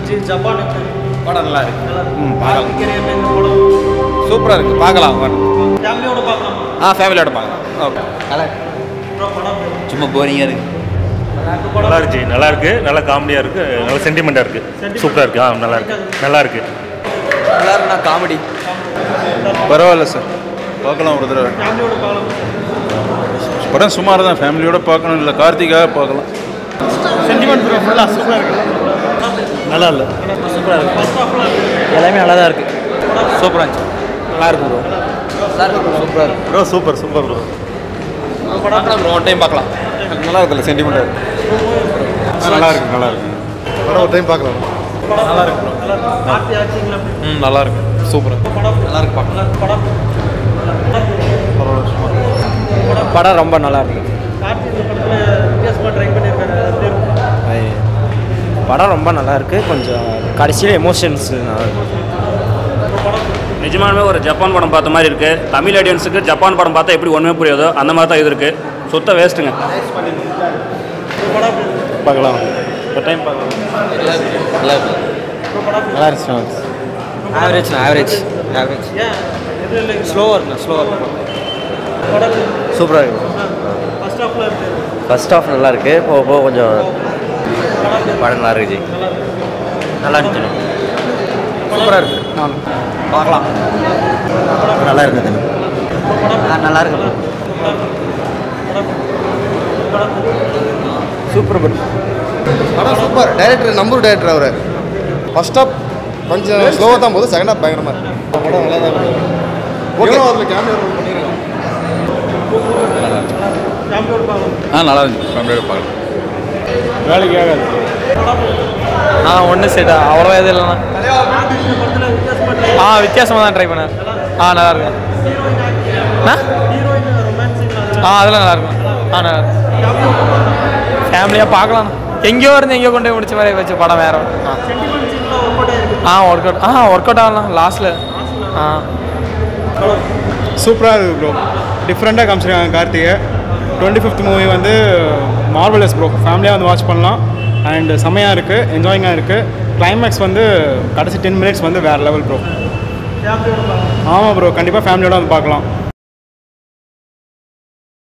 Japan படம் நல்லா இருக்கு ம் பார்க்கலாம் இந்த படம் சூப்பராக இருக்குது பார்க்கலாம் ஃபேமிலியோட பார்க்கலாம் ஆ ஃபேமிலியோட பார்க்கலாம் ஓகே நல்லா ப்ரோ படம் சும்மா போரிங்காக இருக்குது நல்லா இருக்கு நல்லா இருக்கு நல்லா காமெடியாக இருக்கு நல்ல சென்டிமெண்ட்டாக இருக்கு சூப்பராக இருக்கு ஆ நல்லா இருக்கு நல்லா இருக்கு நல்லா இருக்குண்ணா காமெடி பரவாயில்ல சார் பார்க்கலாம் ஒரு தடவை ஃபேமிலியோட பார்க்கலாம் படம் சுமார் தான் ஃபேமிலியோட பார்க்கணும் இல்லை கார்த்திகாக பார்க்கலாம் சென்டிமெண்ட் ப்ரோ ஃபுல்லாக சூப்பராக இருக்கு நல்லா இல்லை சூப்பராக இருக்கு ஃபர்ஸ்ட் ஹாஃப்லாம் எல்லாமே நல்லா தான் இருக்குது சூப்பராக இருந்துச்சு நல்லா இருக்கு ப்ரோ நல்லா இருக்கு சூப்பராக இருக்கு ப்ரோ சூப்பர் சூப்பர் ப்ரோ படம் ஒன் டைம் பார்க்கலாம் நல்லா இருக்குல்ல சென்டிமெண்ட்டாக இருக்கு நல்லா இருக்கு நல்லா இருக்கு படம் ஒரு டைம் பார்க்கலாம் நல்லா இருக்கு ப்ரோ கார்த்தி ஆக்டிங்ல ம் நல்லா இருக்கு சூப்பராக படம் நல்லா இருக்கு பார்க்கலாம் படம் படம் ரொம்ப நல்லா இருக்கு கார்த்தி இந்த படத்தில் வித்தியாசமாக ட்ரை பண்ணியிருக்காரு அது எப்படி இருக்கும்? படம் ரொம்ப நல்லா இருக்கு கொஞ்சம் கடைசியில் எமோஷன்ஸ் நிஜமானவே ஒரு ஜப்பான் படம் பார்த்த மாதிரி இருக்கு தமிழ் ஆடியன்ஸுக்கு ஜப்பான் படம் பார்த்தா எப்படி ஒன்றுமே புரியாதோ அந்த மாதிரி தான் இது இருக்கு சுத்த வேஸ்ட்டுங்க பார்க்கலாம் ஒரு டைம் பார்க்கலாம் நல்லா இருக்கு நல்லா இருந்துச்சு ஆவரேஜ் ஆவரேஜ் ஆவரேஜ் ஏன் எதுவும் இல்லை ஸ்லோவாக இருக்குண்ணா ஸ்லோவாக இருக்கும் படம் சூப்பராக இருக்கு ஃபர்ஸ்ட் ஹாஃப்ல இருக்கு ஃபர்ஸ்ட் ஆஃப் நல்லா இருக்கு போக போக கொஞ்சம் படம் நல்லா இருக்கு ஜி நல்லா இருந்துச்சு சூப்பராக இருக்கு பார்க்கலாம் நல்லா இருக்குது நல்லா இருக்கு சூப்பர் பட் படம் சூப்பர் டைரக்டர் நம்பூர் டைரக்டர் அவர் ஃபர்ஸ்ட் ஆஃப் கொஞ்சம் ஸ்லோவாக தான் போகுது செகண்ட் ஆஃப் பயங்கரமாக இருக்கு படம் நல்லா தான் இருக்கு ஓகே அதில் கேமரா ரோல் பண்ணியிருக்காங்க ஃபேமிலியோட பார்க்கலாம் ஆ நல்லா இருந்துச்சு ஃபேமிலியோட பார்க்கலாம் வேலைக்கு ஆகாது ஆ ஒன்றும் செட் அவ்வளோவா எதுவும் இல்லைண்ணா இந்த படத்தில் வித்தியாசமாக ட்ரை ஆ வித்தியாசமாக தான் ட்ரை பண்ணார் ஆ நல்லா இருக்கு ஆ ஹீரோயின் ரொமான்ஸ் ஆ அதெல்லாம் நல்லா இருக்கும் ஆ நல்லா ஃபேமிலியாக பார்க்கலாம் எங்கேயோ இருந்து எங்கேயோ கொண்டு போய் முடிச்ச மாதிரி வச்ச படம் வேற ஆ சென்டிமெண்ட் சீன்லாம் ஒர்க் அவுட் ஆயிருக்கு ஆ ஒர்க் அவுட் ஆ ஒர்க் அவுட் ஆகலாம் லாஸ்ட்டில் ஆ சூப்பராக இருக்குது ப்ரோ டிஃப்ரெண்ட்டாக காமிச்சிருக்காங்க கார்த்திகை டுவெண்ட்டி ஃபிஃப்த் மூவி வந்து மார்வலஸ் ப்ரோ ஃபேமிலியாக வந்து வாட்ச் பண்ணலாம் அண்ட் செம்மையாக இருக்குது என்ஜாயிங்காக இருக்குது கிளைமேக்ஸ் வந்து கடைசி டென் மினிட்ஸ் வந்து வேறு லெவல் ப்ரோ ஃபேமிலியோட பார்க்கலாம் ஆமாம் ப்ரோ கண்டிப்பாக ஃபேமிலியோட வந்து பார்க்கலாம்